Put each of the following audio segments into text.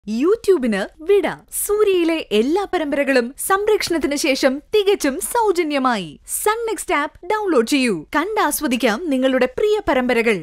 യൂട്യൂബിന് വിട സൂര്യയിലെ എല്ലാ പരമ്പരകളും സംരക്ഷണത്തിന് ശേഷം തികച്ചും സൗജന്യമായി സൺ നെക്സ്റ്റ് ആപ്പ് ഡൗൺലോഡ് ചെയ്യൂ കണ്ടാസ്വദിക്കാം നിങ്ങളുടെ പ്രിയ പരമ്പരകൾ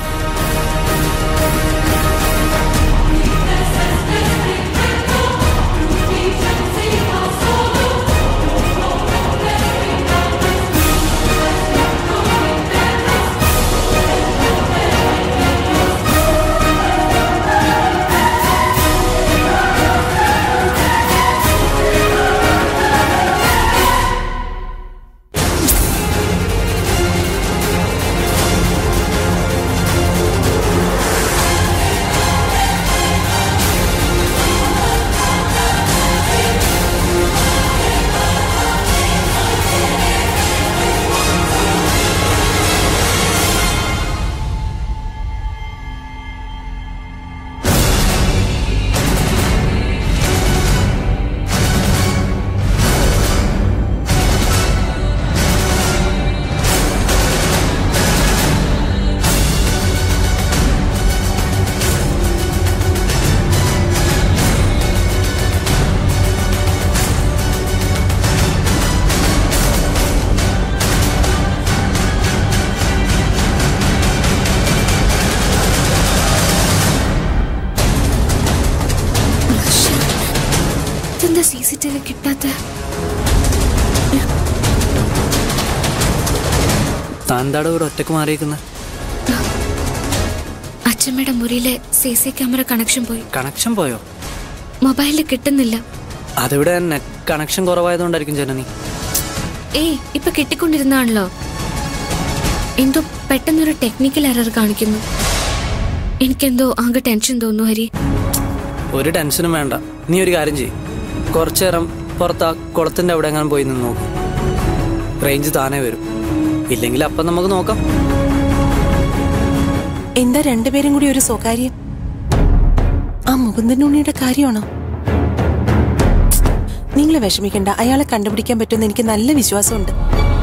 ഇതെന്താ സി സി ടി വി കിട്ടാത്ത താന്താടെ ഇവിടെ ഒറ്റക്ക് മാറിയിരിക്കുന്ന അച്ഛമ്മയുടെ മുറിയിലെ സി സി ക്യാമറ കണക്ഷൻ പോയി കണക്ഷൻ പോയോ മൊബൈലിൽ കിട്ടുന്നില്ല അതിവിടെ നെറ്റ് കണക്ഷൻ കുറവായതുകൊണ്ടായിരിക്കും ജനനി ഏയ് ഇപ്പൊ കിട്ടിക്കൊണ്ടിരുന്നാണല്ലോ എന്തോ പെട്ടെന്നൊരു ടെക്നിക്കൽ എറർ കാണിക്കുന്നു എനിക്കെന്തോ ആകെ ടെൻഷൻ തോന്നുന്നു ഹരി ഒരു ടെൻഷനും വേണ്ട നീ ഒരു കാര്യം ചെയ്യ് കുറച്ചു നേരം പുറത്ത് ആ കുളത്തിന്റെ അവിടെ എങ്ങനെ പോയി നിന്ന് നോക്കും റേഞ്ച് താനേ വരും ഇല്ലെങ്കിൽ അപ്പം നമുക്ക് നോക്കാം എന്താ രണ്ടുപേരും കൂടി ഒരു സ്വകാര്യം ആ മുകുന്ദനുണ്ണിയുടെ കാര്യമാണോ നിങ്ങൾ വിഷമിക്കണ്ട അയാളെ കണ്ടുപിടിക്കാൻ പറ്റുമെന്ന് എനിക്ക് നല്ല വിശ്വാസമുണ്ട്